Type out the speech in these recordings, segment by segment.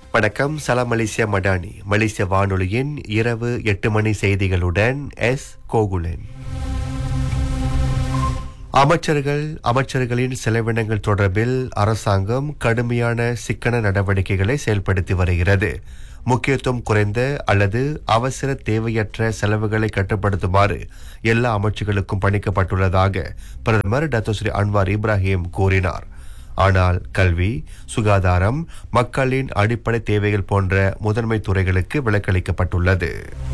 வணக்கம் சலாம் மலேசியா மடானி மலேசிய வானொலியின் இரவு எட்டு மணி செய்திகளுடன் எஸ் கோகுலன் அமைச்சர்கள் அமைச்சர்களின் செலவினங்கள் தொடர்பில் அரசாங்கம் கடுமையான சிக்கன நடவடிக்கைகளை செயல்படுத்தி வருகிறது முக்கியத்துவம் குறைந்த அல்லது அவசர தேவையற்ற செலவுகளை கட்டுப்படுத்துமாறு எல்லா அமைச்சுகளுக்கும் பணிக்கப்பட்டுள்ளதாக பிரதமர் டத்தோஸ்ரீ அன்வார் இப்ராஹிம் கூறினார் ஆனால் கல்வி சுகாதாரம் மக்களின் அடிப்படை தேவைகள் போன்ற முதன்மை துறைகளுக்கு விலக்களிக்கப்பட்டுள்ளது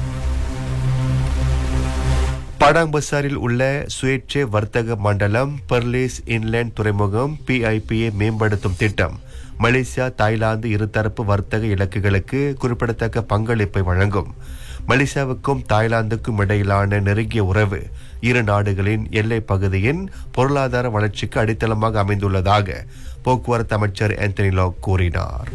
படாங் பசாரில் உள்ள சுயேட்சை வர்த்தக மண்டலம் பெர்லிஸ் இன்லேண்ட் துறைமுகம் பிஐபியை மேம்படுத்தும் திட்டம் மலேசியா தாய்லாந்து இருதரப்பு வர்த்தக இலக்குகளுக்கு குறிப்பிடத்தக்க பங்களிப்பை வழங்கும் மலேசியாவுக்கும் தாய்லாந்துக்கும் இடையிலான நெருங்கிய உறவு இரு நாடுகளின் எல்லை பகுதியின் பொருளாதார வளர்ச்சிக்கு அடித்தளமாக அமைந்துள்ளதாக போக்குவரத்து அமைச்சர் ஆந்தனி லாக் கூறினார்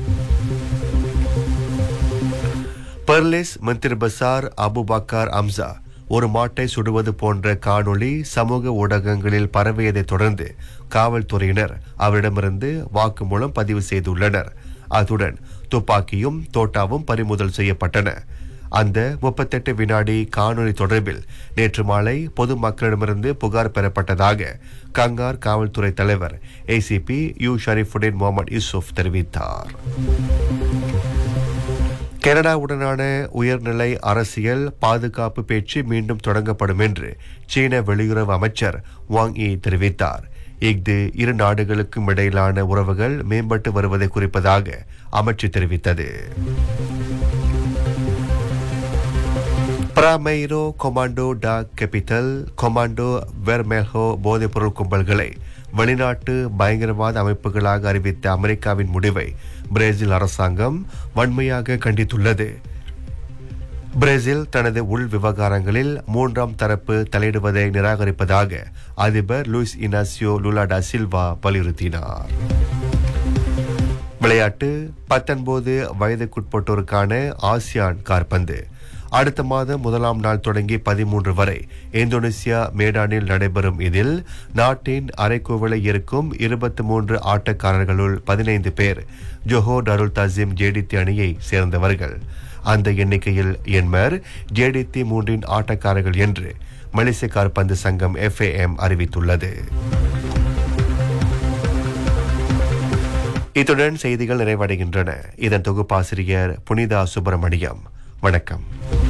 பெர்லிஸ் மந்திர் பசார் அபுபக்கர் அம்சா ஒரு மாட்டை சுடுவது போன்ற காணொளி சமூக ஊடகங்களில் பரவியதை தொடர்ந்து காவல்துறையினர் அவரிடமிருந்து வாக்குமூலம் பதிவு செய்துள்ளனர் அத்துடன் துப்பாக்கியும் தோட்டாவும் பறிமுதல் செய்யப்பட்டன அந்த முப்பத்தெட்டு வினாடி காணொளி தொடர்பில் நேற்று மாலை பொதுமக்களிடமிருந்து புகார் பெறப்பட்டதாக கங்கார் காவல்துறை தலைவர் ACP U Shariffuddin Mohamed Yusuf தெரிவித்தார் கனடாவுடனான உயர்நிலை அரசியல் பாதுகாப்பு பேச்சு மீண்டும் தொடங்கப்படும் என்று சீன வெளியுறவு அமைச்சர் வாங் யி தெரிவித்தார் இஃது இரு நாடுகளுக்கும் இடையிலான உறவுகள் மேம்பட்டு வருவதை குறிப்பதாக அமைச்சு தெரிவித்தது Primeiro Comando da Capital Comando Vermelho போதைப்பொருள் கும்பல்களை வெளிநாட்டு பயங்கரவாத அமைப்புகளாக அறிவித்த அமெரிக்காவின் முடிவை பிரேசில் அரசாங்கம் வன்மையாக கண்டித்துள்ளது பிரேசில் தனது உள் விவகாரங்களில் மூன்றாம் தரப்பு தலையிடுவதை நிராகரிப்பதாக அதிபர் லூயிஸ் இனாசியோ லுலாடா சில்வா வலியுறுத்தினார் விளையாட்டு பத்தொன்பது வயதுக்குட்பட்டோருக்கான ஆசியான் கார்பந்து அடுத்த மாதம் முதலாம் நாள் தொடங்கி பதிமூன்று வரை இந்தோனேசியா மேடானில் நடைபெறும் இதில் நாட்டின் அரைக்கோவிலை இருக்கும் இருபத்தி மூன்று ஆட்டக்காரர்களுள் பதினைந்து பேர் ஜொஹோ டருல் தசீம் ஜேடித்தி அணியை சேர்ந்தவர்கள் அந்த எண்ணிக்கையில் என்மர் ஜேடித்தி மூன்றின் ஆட்டக்காரர்கள் என்று மலேசிய கால்பந்து சங்கம் எஃப்ஏஎம் அறிவித்துள்ளது இத்துடன் செய்திகள் நிறைவடைகின்றன இதன் தொகுப்பாசிரியர் புனிதா சுப்பிரமணியம் வணக்கம்